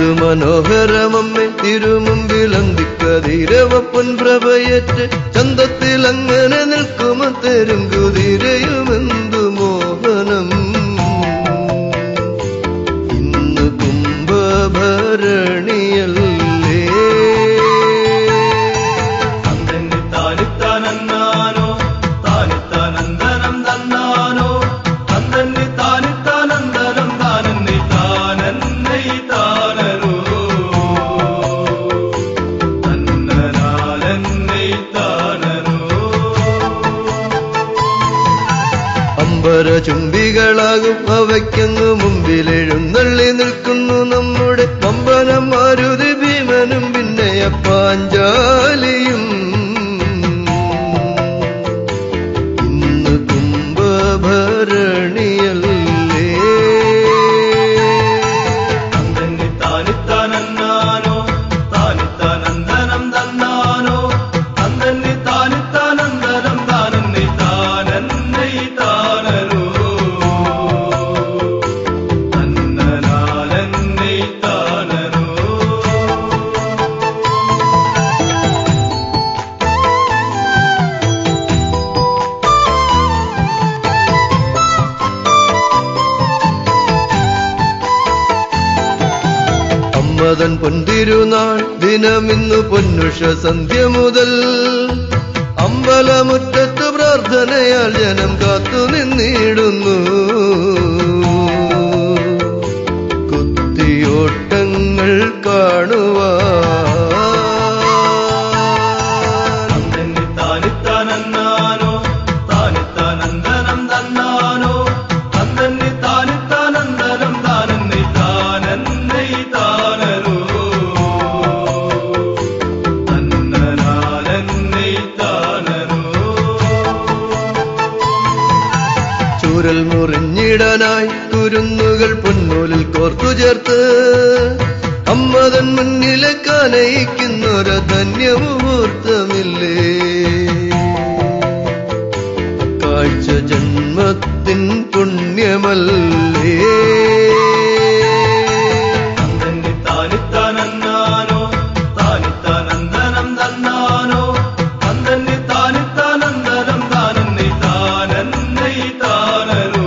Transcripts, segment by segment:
തിരുമനോഹരമമ്മ തിരുമുമ്പിലന്തിക്കതിരവപ്പൻ പ്രഭയേറ്റ് ചന്തത്തിൽ അങ്ങനെ നിൽക്കുമ തരും കുതിരയുമെന്തു മോഹനം ഇന്ന് കുംഭഭരണിയല്ലേ തന്നെന്നി താനിത്താനന്നാനോ താനിത്താനന്ദനം തന്നാനോ തന്നെന്നി താനിത്താനന്ദനം താനെന്നി താനെന്നൈ താനരോ തന്നനാലെന്നൈ താനരോ അമ്പര ചുംബികളാകും അവയ്ക്കങ്ങ് മുമ്പിൽ എഴുന്നള്ളി നിൽക്കുന്നു നമ്മുടെ പമ്പനം മാരുതി ഭീമനും പിന്നെ പാഞ്ചാലിയും ഇന്ന് കുംഭഭരണിയല്ലേ തന്നെന്നി താനിത്താനന്നാനോ താനിത്താനന്ദനം തന്നാനോ തന്നെന്നി താനിത്താനന്ദനം താനെന്നി താനെന്നൈ താനരോ തന്നനാലെന്നൈ താനരോ അമ്മതൻ പൊന്തിരുനാൾ ദിനമിന്നു പൊന്നുഷ സന്ധ്യ മുതൽ അമ്പലമുറ്റത്ത് പ്രാർത്ഥനയാൽ ജനം കാത്തു നിന്നിടുന്നു കുത്തിയോട്ടങ്ങൾ കാണുവാൻ തന്നെന്നി താനിത്താനന്നാനോ താനിത്താനന്ദനം തന്നാനോ തന്നെന്നി താനിത്താനന്ദനം താനെന്നി താനെന്നൈ താനരോ തന്നനാലെന്നൈ താനരോ ചൂരൽ മുറിഞ്ഞിടാനായി കുരുന്നുകൾ പൊന്നൂലിൽ കോർത്തു ചേർത്ത് അമ്മതൻ മുന്നിലെ കാനയിക്കുന്നൊരു ധന്യമുഹൂർത്തമില്ലേ കാഴ്ച ജന്മത്തിൻ പുണ്യമല്ലേ തന്നെന്നി താനിത്താനന്നാനോ താനിത്താനന്ദനം തന്നാനോ തന്നെന്നി താനിത്താനന്ദനം താനെന്നി താനെന്നൈ താനരോ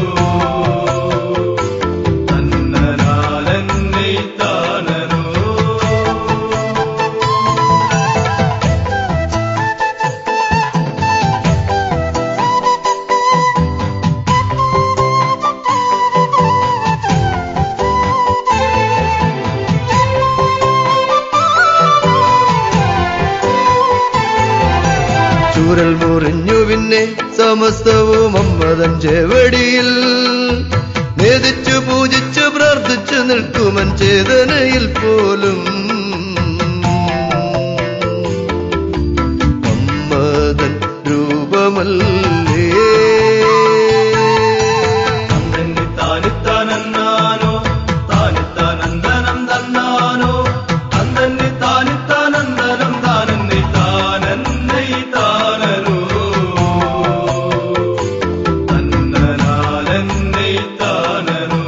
തന്നനാലെന്നൈ താനരോ ചൂരൽ മുറിഞ്ഞു പിന്നെ സമസ്തവും അമ്മതൻ ചേവടിയിൽ നേദിച്ചു പൂജിച്ചു പ്രാർത്ഥിച്ചു നിൽക്കുമൻ ചേതനയിൽ പോലും അമ്മതൻ രൂപമല്ലേ തന്നെന്നി താനിത്താനന്നാനോ താനിത്താനന്ദനം തന്നാനോ തന്നെന്നി താനിത്താനന്ദനം താനെന്നി താനെന്നൈ താനരോ തന്നനാലെന്നൈ താനരോ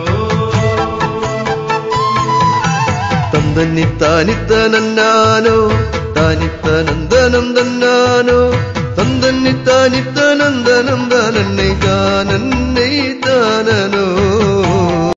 തന്തന്നി താനിത്തനന്നാനോ താനിത്തനന്ദനം തന്നാനോ തന്തന്നി താനിത്തനന്ദനം താനന്നെ താനന്നെ താനനോ